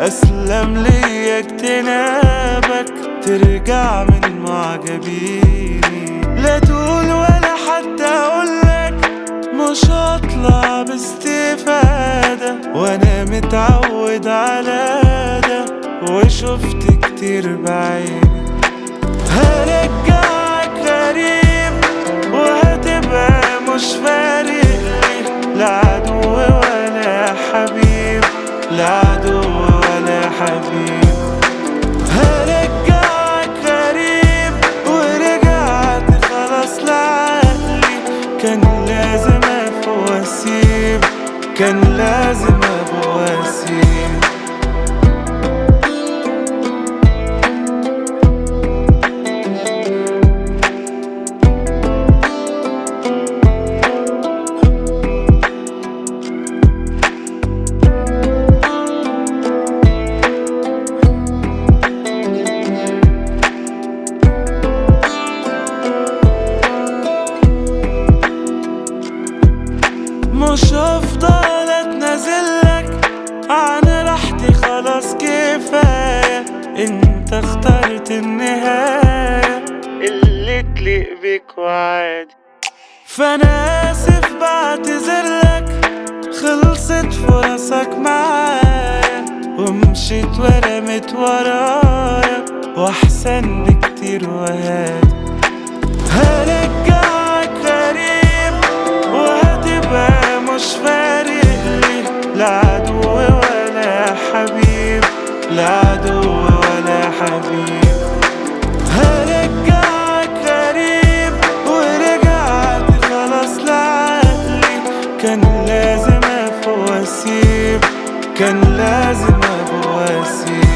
أسلم لي اجتنابك ترجع من معجبيني لا تقول ولا حتى أقولك مش هطلع باستفادة وأنا متعود على ده وشفت كتير بعيني هرجعك غريب وهتبقى مش فارق لي لا عدو ولا حبيب لا عدو ولا حبيب هرجعك غريب ورجعت خلاص لعقلي كان لازم افوق واسيب كان لازم ابقى واسيب مش هفضل اتنازلك عن راحتي خلاص كفاية انت اخترت النهاية اللي تليق بيك وعادي فانا اسف بعتذرلك خلصت فرصك معايا ومشيت ورمت ورايا واحسن بكتير وهادي هرجعك غريب وهتبقى مش فارق لي لا عدو ولا حبيب لا عدو ولا حبيب هرجعك غريب ورجعت خلاص لعقلي كان لازم افوق واسيب كان لازم ابقى واسيب